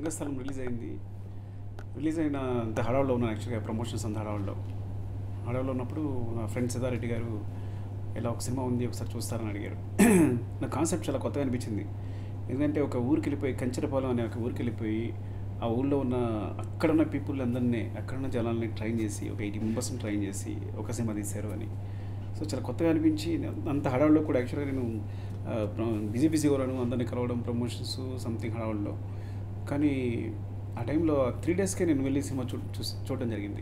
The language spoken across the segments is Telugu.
రంగస్థలం రిలీజ్ అయింది రిలీజ్ అయిన అంత హడావుల్లో ఉన్నాను యాక్చువల్గా ప్రమోషన్స్ అంత హడావుల్లో హడావుల్లో ఉన్నప్పుడు నా ఫ్రెండ్ సిద్ధారెడ్డి గారు ఇలా ఒక సినిమా ఉంది ఒకసారి చూస్తారని అడిగారు నా కాన్సెప్ట్ చాలా కొత్తగా అనిపించింది ఎందుకంటే ఒక ఊరికి వెళ్ళిపోయి కంచెరపాలెం అనే ఒక ఊరికి వెళ్ళిపోయి ఆ ఊళ్ళో ఉన్న అక్కడ ఉన్న పీపుల్ అందరినీ అక్కడ ఉన్న జనాల్ని ట్రైన్ చేసి ఒక ఎయిటీ మెంబర్స్ని ట్రైన్ చేసి ఒక సినిమా తీశారు అని సో చాలా కొత్తగా అనిపించి అంత హడావుల్లో కూడా యాక్చువల్గా నేను బిజీ బిజీ ఉన్నాను అందరినీ కలవడం ప్రమోషన్స్ సంథింగ్ హడావుల్లో కానీ ఆ టైంలో త్రీ డేస్కే నేను వెళ్ళి సినిమా చూ చూసి చూడడం జరిగింది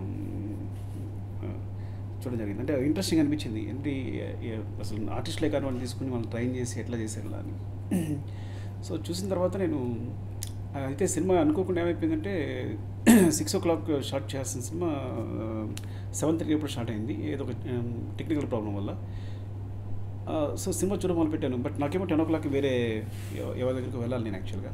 ఆ, చూడడం జరిగింది అంటే ఇంట్రెస్టింగ్ అనిపించింది ఏంటి ఏ- అసలు ఆర్టిస్ట్లే కానీ వాళ్ళు తీసుకుని వాళ్ళు ట్రైన్ చేసి ఎట్లా చేశారు ఇలా అని సో చూసిన తర్వాత నేను ఆ, అయితే సినిమా అనుకోకుండా ఏమైపోయిందంటే సిక్స్ ఓ క్లాక్ షార్ట్ చేయాల్సిన సినిమా సెవెన్ థర్టీ ఎప్పుడు స్టార్ట్ అయింది ఏదో ఒక టెక్నికల్ ప్రాబ్లం వల్ల ఆ, సో సినిమా చూడడం మొదలుపెట్టాను బట్ నాకేమో టెన్ ఓ క్లాక్ వేరే ఎవ- ఎవరి దగ్గరికి వెళ్ళాలి నేను యాక్చువల్గా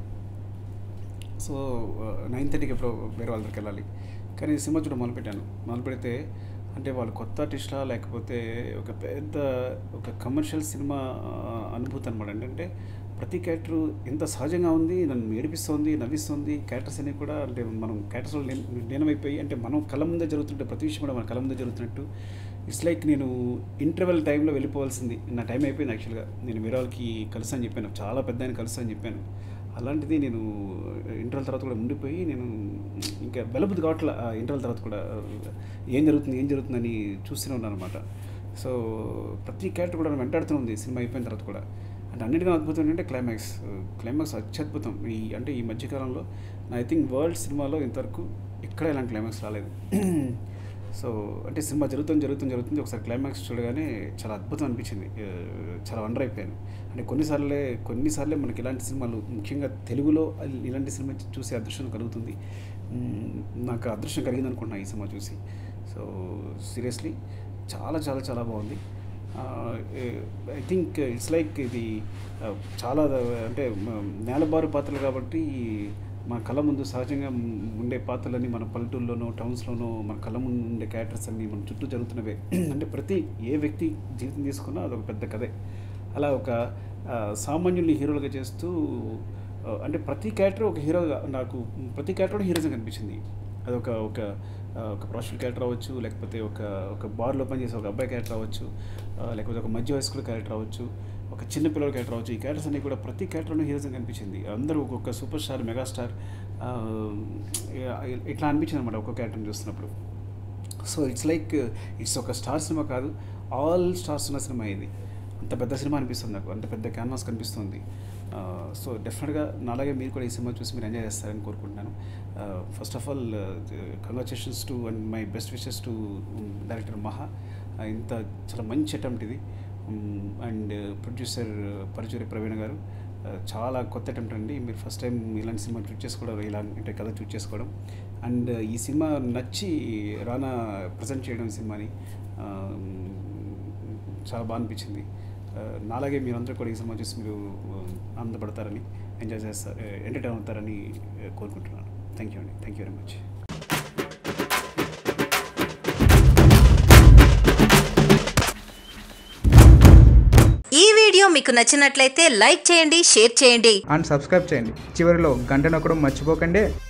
సో నైన్ థర్టీకి ఎప్పుడో వేరే వాళ్ళ దగ్గరికి వెళ్ళాలి కానీ సినిమా చూడడం మొదలుపెట్టాను మొదలు పెడితే అంటే వాళ్ళు కొత్త ఆర్టిస్టా లేకపోతే ఒక పెద్ద ఒక కమర్షియల్ సినిమా ఆ, అనుభూతి అనమాట ఏంటంటే ప్రతి క్యారెక్టర్ ఎంత సహజంగా ఉంది నన్ను ఏడిపిస్తుంది నవ్విస్తుంది క్యారెక్టర్స్ అనేవి కూడా అంటే మనం క్యారెక్టర్స్లో లీనమైపోయి అంటే మనం కళ్ళ ముందే జరుగుతుంటే ప్రతి విషయం కూడా మన కళ్ళ ముందే జరుగుతున్నట్టు ఇట్స్ లైక్ నేను ఇంటర్వెల్ టైంలో వెళ్ళిపోవాల్సింది నా టైం అయిపోయింది యాక్చువల్గా నేను వేరే వాళ్ళకి కలుసు అని చెప్పాను చాలా పెద్ద ఆయన కలుసు అని చెప్పాను అలాంటిది నేను ఇంటర్వెల్ తర్వాత కూడా ఉండిపోయి నేను ఇంకా వెళ్ళబుద్ధి కావట్లే ఆ ఇంటర్వెల్ తర్వాత కూడా ఏం జరుగుతుంది ఏం జరుగుతుందని చూస్తూనే ఉన్నాను అనమాట సో ప్రతి క్యారెక్టర్ కూడా నన్ను వెంటాడుతూ ఉంది సినిమా అయిపోయిన తర్వాత కూడా అంటే అన్నిటికన్నా అద్భుతం ఏంటంటే క్లైమాక్స్ క్లైమాక్స్ అత్యద్భుతం ఈ అంటే ఈ మధ్యకాలంలో ఐ థింక్ వరల్డ్ సినిమాలో ఇంతవరకు ఎక్కడ ఇలాంటి క్లైమాక్స్ రాలేదు సో అంటే సినిమా జరుగుతుంది జరుగుతుంది జరుగుతుంది ఒకసారి క్లైమాక్స్ చూడగానే చాలా అద్భుతం అనిపించింది ఆ, చాలా వండర్ అయిపోయాను అంటే కొన్నిసార్లే కొన్నిసార్లే మనకి ఇలాంటి సినిమాలు ముఖ్యంగా తెలుగులో ఇలాంటి సినిమా చూసే అదృష్టం కలుగుతుంది మ్, నాకు ఆ అదృష్టం కలిగింది అనుకుంటున్నా ఈ సినిమా చూసి సో సీరియస్లీ చాలా చాలా చాలా బాగుంది ఐ థింక్ ఇట్స్ లైక్ ఇది ఆ, చాలా అంటే మ- నేలబారు పాత్రలు కాబట్టి మన కళ్ళ ముందు సహజంగా ఉండే పాత్రలన్నీ మన పల్లెటూళ్ళలోనో టౌన్స్లోనో మన కళ్ళ ముందు ఉండే క్యారెక్టర్స్ అన్నీ మన చుట్టూ జరుగుతున్నవే అంటే ప్రతి ఏ వ్యక్తి జీవితం తీసుకున్నా అదొక పెద్ద కథే అలా ఒక ఆ, సామాన్యుల్ని హీరోలుగా చేస్తూ ఆ, అంటే ప్రతి క్యారెక్టర్ ఒక హీరోగా నాకు ప్రతి క్యారెక్టర్ కూడా హీరోగా కనిపించింది అదొక ఒక ఆ, ఒక ప్రొఫెషనల్ క్యారెక్టర్ అవ్వచ్చు లేకపోతే ఒక ఒక బార్లో పనిచేసే ఒక అబ్బాయి క్యారెక్టర్ అవ్వచ్చు ఆ, లేకపోతే ఒక మధ్య వయస్కుల క్యారెక్టర్ అవ్వచ్చు ఒక చిన్న పిల్లల క్యారెక్టర్ అవ్వచ్చు ఈ క్యారెక్టర్స్ అన్ని కూడా ప్రతి క్యారెక్టర్లో హీరోగా కనిపించింది అందరూ ఒక్కొక్క సూపర్ స్టార్ మెగాస్టార్ ఆ, ఇట్లా అనిపించింది అనమాట ఒక్కొక్క క్యారెక్టర్ని చూస్తున్నప్పుడు సో ఇట్స్ లైక్ ఇట్స్ ఒక స్టార్ సినిమా కాదు ఆల్ స్టార్స్ ఉన్న సినిమా ఇది అంత పెద్ద సినిమా అనిపిస్తుంది నాకు అంత పెద్ద క్యాన్వాస్ కనిపిస్తుంది సో డెఫినెట్గా నాలాగే మీరు కూడా ఈ సినిమా చూసి మీరు ఎంజాయ్ చేస్తారని కోరుకుంటున్నాను first of all congratulations to and my best wishes to director Maha Uh, ఇంత చాలా మంచి అటెంప్ట్ ఇది అండ్ ప్రొడ్యూసర్ పరుచూరి ప్రవీణ గారు uh, చాలా కొత్త అటెంప్ట్ అండి మీరు ఫస్ట్ టైం ఇలాంటి సినిమా చూస్ చేసుకోవడం ఇలాంటి కథ చూస్ చేసుకోవడం అండ్ ఈ సినిమా నచ్చి రానా ప్రజెంట్ చేయడం ఈ సినిమాని um, చాలా బాగా అనిపించింది Uh, నాలాగే మీరందరూ కూడా ఈ సినిమా చూసి మీరు um, ఆనందపడతారని ఎంజాయ్ చేస్తారు ఎంటర్టైన్ అవుతారని uh, కోరుకుంటున్నాను థ్యాంక్ యూ అండి థ్యాంక్ యూ వెరీ మచ్ ఈ వీడియో మీకు నచ్చినట్లయితే లైక్ చేయండి షేర్ చేయండి అండ్ సబ్స్క్రైబ్ చేయండి చివరిలో గంట నొక్కడం మర్చిపోకండి